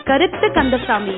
கருத்து கந்தசாமி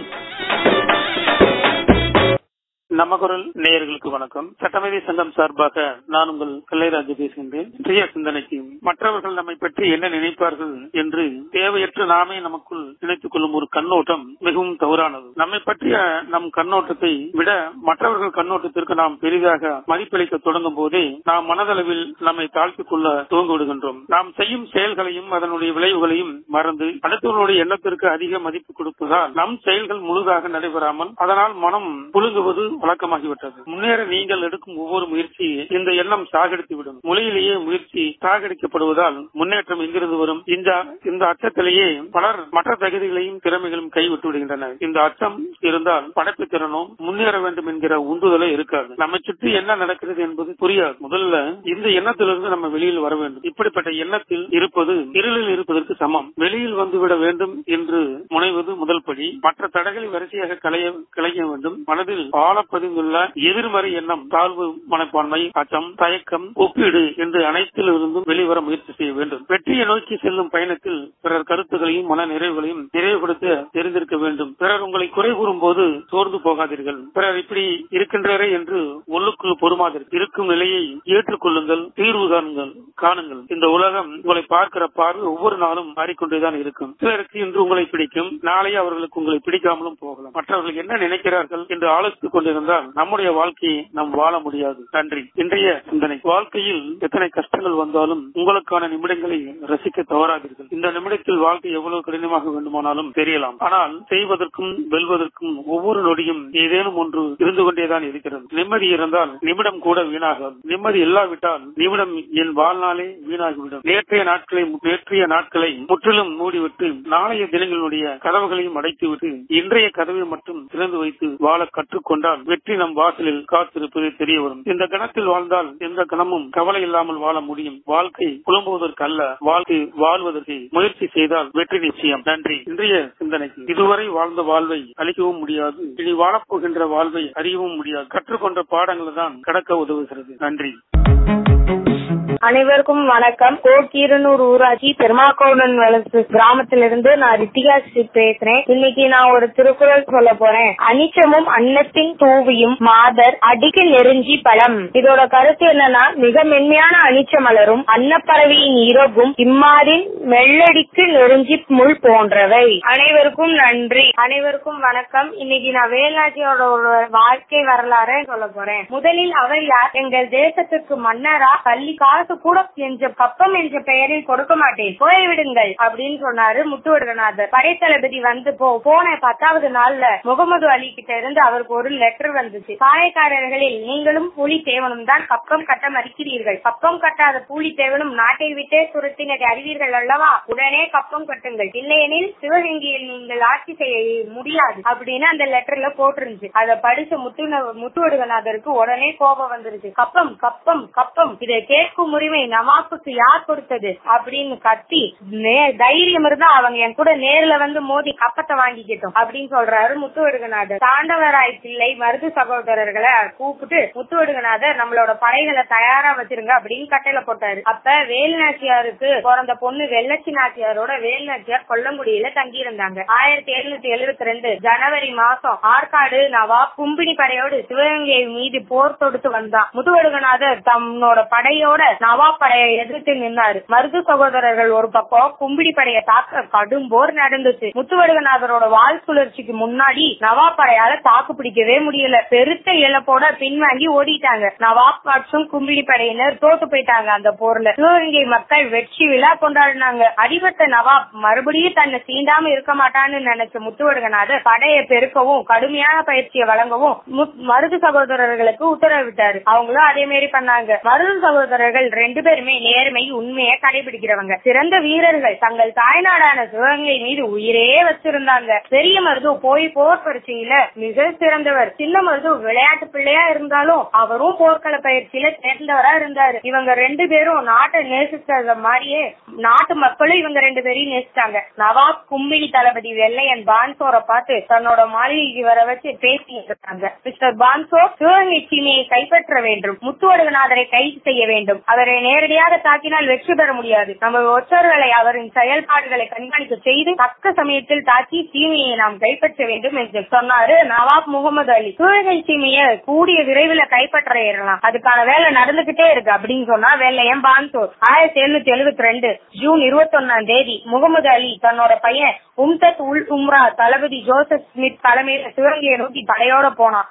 நம்ம குரல் நேயர்களுக்கு வணக்கம் சட்டமேதை சங்கம் சார்பாக நான் உங்கள் கல்லைராஜு பேசுகின்றேன் சுய சிந்தனைக்கு மற்றவர்கள் நம்மை பற்றி என்ன நினைப்பார்கள் என்று தேவையற்ற நாமே நமக்குள் நினைத்துக் கொள்ளும் ஒரு கண்ணோட்டம் மிகவும் தவறானது நம்மை பற்றிய நம் கண்ணோட்டத்தை விட மற்றவர்கள் கண்ணோட்டத்திற்கு நாம் பெரிதாக மதிப்பளிக்க தொடங்கும் போதே நாம் மனதளவில் நம்மை தாழ்த்திக் கொள்ள துவங்க விடுகின்றோம் நாம் செய்யும் செயல்களையும் அதனுடைய விளைவுகளையும் மறந்து அடுத்தவர்களுடைய எண்ணத்திற்கு அதிக மதிப்பு கொடுப்பதால் நம் செயல்கள் முழுதாக நடைபெறாமல் அதனால் மனம் புழுங்குவது வழக்கமாகிவிட்டது முன்னேற நீங்கள் எடுக்கும் ஒவ்வொரு முயற்சி இந்த எண்ணம் சாகடித்து விடும் மொழியிலேயே முயற்சி சாகடிக்கப்படுவதால் முன்னேற்றம் எங்கிருந்து வரும் இந்த இந்த அச்சத்திலேயே பலர் மற்ற தகுதிகளையும் திறமைகளும் கைவிட்டு விடுகின்றனர் இந்த அச்சம் இருந்தால் படைப்பு திறனும் முன்னேற வேண்டும் என்கிற உந்துதலே இருக்காது நம்மை சுற்றி என்ன நடக்கிறது என்பது புரியாது முதல்ல இந்த எண்ணத்திலிருந்து நம்ம வெளியில் வர வேண்டும் இப்படிப்பட்ட எண்ணத்தில் இருப்பது இருளில் இருப்பதற்கு சமம் வெளியில் வந்துவிட வேண்டும் என்று முனைவது முதல் படி மற்ற தடைகளை வரிசையாக களைய களைய வேண்டும் மனதில் ஆழ பதிந்துள்ள எதிர்மறை எண்ணம் தாழ்வு மனப்பான்மை அச்சம் தயக்கம் ஒப்பீடு என்று அனைத்திலிருந்தும் வெளிவர முயற்சி செய்ய வேண்டும் வெற்றியை நோக்கி செல்லும் பயணத்தில் பிறர் கருத்துகளையும் மன நிறைவுகளையும் நிறைவுபடுத்த தெரிந்திருக்க வேண்டும் பிறர் உங்களை குறை கூறும் போது சோர்ந்து போகாதீர்கள் பிறர் இப்படி இருக்கின்றரே என்று உள்ளுக்குள் பொறுமாதீர்கள் இருக்கும் நிலையை ஏற்றுக்கொள்ளுங்கள் தீர்வு காணுங்கள் காணுங்கள் இந்த உலகம் உங்களை பார்க்கிற பார்வை ஒவ்வொரு நாளும் மாறிக்கொண்டேதான் இருக்கும் சிலருக்கு இன்று உங்களை பிடிக்கும் நாளை அவர்களுக்கு உங்களை பிடிக்காமலும் போகலாம் மற்றவர்கள் என்ன நினைக்கிறார்கள் என்று ஆலோசித்துக் கொண்டிருந்தால் நம்முடைய வாழ்க்கையை நாம் வாழ முடியாது நன்றி இன்றைய சிந்தனை வாழ்க்கையில் எத்தனை கஷ்டங்கள் வந்தாலும் உங்களுக்கான நிமிடங்களை ரசிக்க தவறாதீர்கள் இந்த நிமிடத்தில் வாழ்க்கை எவ்வளவு கடினமாக வேண்டுமானாலும் தெரியலாம் ஆனால் செய்வதற்கும் வெல்வதற்கும் ஒவ்வொரு நொடியும் ஏதேனும் ஒன்று இருந்து கொண்டேதான் இருக்கிறது நிம்மதி இருந்தால் நிமிடம் கூட வீணாகாது நிம்மதி இல்லாவிட்டால் நிமிடம் என் வாழ்நாளே வீணாகிவிடும் நேற்றைய நாட்களை நேற்றைய நாட்களை முற்றிலும் மூடிவிட்டு நாளைய தினங்களுடைய கதவுகளையும் அடைத்துவிட்டு இன்றைய கதவை மட்டும் திறந்து வைத்து வாழ கற்றுக்கொண்டால் வெற்றி நம் வாசலில் காத்திருப்பது தெரிய வரும் இந்த கணத்தில் வாழ்ந்தால் எந்த கணமும் கவலை இல்லாமல் வாழ முடியும் வாழ்க்கை புலம்புவதற்கு அல்ல வாழ்க்கை வாழ்வதற்கு முயற்சி செய்தால் வெற்றி நிச்சயம் நன்றி இன்றைய சிந்தனைக்கு இதுவரை வாழ்ந்த வாழ்வை அழிக்கவும் முடியாது இனி வாழப்போகின்ற வாழ்வை அறியவும் முடியாது கற்றுக்கொண்ட பாடங்கள் தான் கடக்க உதவுகிறது நன்றி அனைவருக்கும் வணக்கம் கோக்கீரனூர் ஊராட்சி பெருமாக்கோடன் வளர்ச்சி கிராமத்திலிருந்து நான் ரித்திகா ஸ்ரீ பேசுறேன் இன்னைக்கு நான் ஒரு திருக்குறள் சொல்ல போறேன் அனிச்சமும் அன்னத்தின் தூவியும் மாதர் அடிக்கு நெருஞ்சி பழம் இதோட கருத்து என்னன்னா மிக மென்மையான அனிச்ச மலரும் அன்னப்பறவையின் இறகும் இம்மாதின் மெல்லடிக்கு நெருஞ்சி முள் போன்றவை அனைவருக்கும் நன்றி அனைவருக்கும் வணக்கம் இன்னைக்கு நான் வேலாட்சியோட ஒரு வாழ்க்கை வரலாறு சொல்ல போறேன் முதலில் அவர் யார் எங்கள் தேசத்துக்கு மன்னரா பள்ளி காசு கூட என்ற கப்பம் என்ற பெயரில் கொடுக்க மாட்டேன் போய்விடுங்கள் அப்படின்னு சொன்னாரு முத்துவடுகநாதர் படைத்தளபதி வந்து போ போன பத்தாவது நாள்ல முகமது அலி கிட்ட இருந்து அவருக்கு ஒரு லெட்டர் வந்துச்சு பாயக்காரர்களில் நீங்களும் பூலி தேவனும் தான் கப்பம் கட்ட மறுக்கிறீர்கள் கப்பம் கட்டாத பூலி தேவனும் நாட்டை விட்டே துரத்தினர் அறிவீர்கள் அல்லவா உடனே கப்பம் கட்டுங்கள் இல்லையெனில் சிவகங்கையில் நீங்கள் ஆட்சி செய்ய முடியாது அப்படின்னு அந்த லெட்டர்ல போட்டிருந்துச்சு அதை படிச்ச முத்து முத்துவடுகநாதருக்கு உடனே கோபம் வந்துருச்சு கப்பம் கப்பம் கப்பம் இதை கேட்கும் உரிமை நவாப்புக்கு யார் கொடுத்தது அப்படின்னு கத்தி தைரியம் இருந்தா அவங்க என் கூட நேர்ல வந்து மோதி கப்பத்தை வாங்கிக்கிட்டோம் அப்படின்னு சொல்றாரு முத்துவடுகநாதர் தாண்டவராய் பிள்ளை மருது சகோதரர்களை கூப்பிட்டு முத்துவடுகநாதர் நம்மளோட படைகளை தயாரா வச்சிருங்க அப்படின்னு கட்டையில போட்டாரு அப்ப வேலுநாச்சியாருக்கு பிறந்த பொண்ணு வெள்ளச்சி நாச்சியாரோட வேலுநாச்சியார் கொல்லங்குடியில தங்கி இருந்தாங்க ஆயிரத்தி எழுநூத்தி எழுபத்தி ரெண்டு ஜனவரி மாசம் ஆற்காடு நவாப் கும்பினி படையோடு சிவகங்கை மீது போர் தொடுத்து வந்தான் முத்துவடுகநாதர் தன்னோட படையோட நவாப் படையை எதிர்த்து நின்றாரு மருது சகோதரர்கள் ஒரு பக்கம் கும்பிடி படையை தாக்க கடும் போர் நடந்துச்சு முத்துவடுகநாதரோட வால் சுழற்சிக்கு முன்னாடி நவாப் படையால தாக்கு பிடிக்கவே முடியல பெருத்த இழப்போட பின்வாங்கி ஓடிட்டாங்க நவாப் மற்றும் கும்பிடி படையினர் தோத்து போயிட்டாங்க அந்த போர்ல சிவகங்கை மக்கள் வெற்றி விழா கொண்டாடினாங்க அடிபட்ட நவாப் மறுபடியும் தன்னை சீண்டாம இருக்க மாட்டான்னு நினைச்ச முத்துவடுகநாதர் படையை பெருக்கவும் கடுமையான பயிற்சியை வழங்கவும் மருது சகோதரர்களுக்கு உத்தரவிட்டாரு அவங்களும் அதே மாதிரி பண்ணாங்க மருது சகோதரர்கள் ரெண்டு பேருமே நேர்மை உண்மையை கடைபிடிக்கிறவங்க சிறந்த வீரர்கள் தங்கள் தாய்நாடான சிவகங்கை மீது உயிரே வச்சிருந்தாங்க பெரிய மருது போய் போர் பரீட்சையில மிக சிறந்தவர் சின்ன மருது விளையாட்டு பிள்ளையா இருந்தாலும் அவரும் போர்க்கள பயிற்சியில சேர்ந்தவரா இருந்தாரு இவங்க ரெண்டு பேரும் நாட்டை நேசிச்சத மாதிரியே நாட்டு மக்களும் இவங்க ரெண்டு பேரையும் நேசிச்சாங்க நவாப் கும்மிடி தளபதி வெள்ளையன் பான்சோரை பார்த்து தன்னோட மாளிகைக்கு வர வச்சு பேசிட்டு இருக்காங்க மிஸ்டர் பான்சோர் சிவகங்கை சீமையை கைப்பற்ற வேண்டும் முத்துவடுகநாதரை கைது செய்ய வேண்டும் அவர் அவரை நேரடியாக தாக்கினால் வெற்றி பெற முடியாது நம்ம ஒற்றர்களை அவரின் செயல்பாடுகளை கண்காணிக்க செய்து தக்க சமயத்தில் தாக்கி சீமையை நாம் கைப்பற்ற வேண்டும் என்று சொன்னாரு நவாப் முகமது அலி சூழகை சீமையை கூடிய விரைவில் கைப்பற்ற இயறலாம் அதுக்கான வேலை நடந்துகிட்டே இருக்கு அப்படின்னு சொன்னா வெள்ளையன் பான்சோர் ஆயிரத்தி எழுநூத்தி எழுபத்தி ரெண்டு ஜூன் இருபத்தி ஒன்னாம் தேதி முகமது அலி தன்னோட பையன் உம்தத் உல் உம்ரா தளபதி ஜோசப் ஸ்மித் தலைமையில சிவகங்கையை நோக்கி படையோட போனான்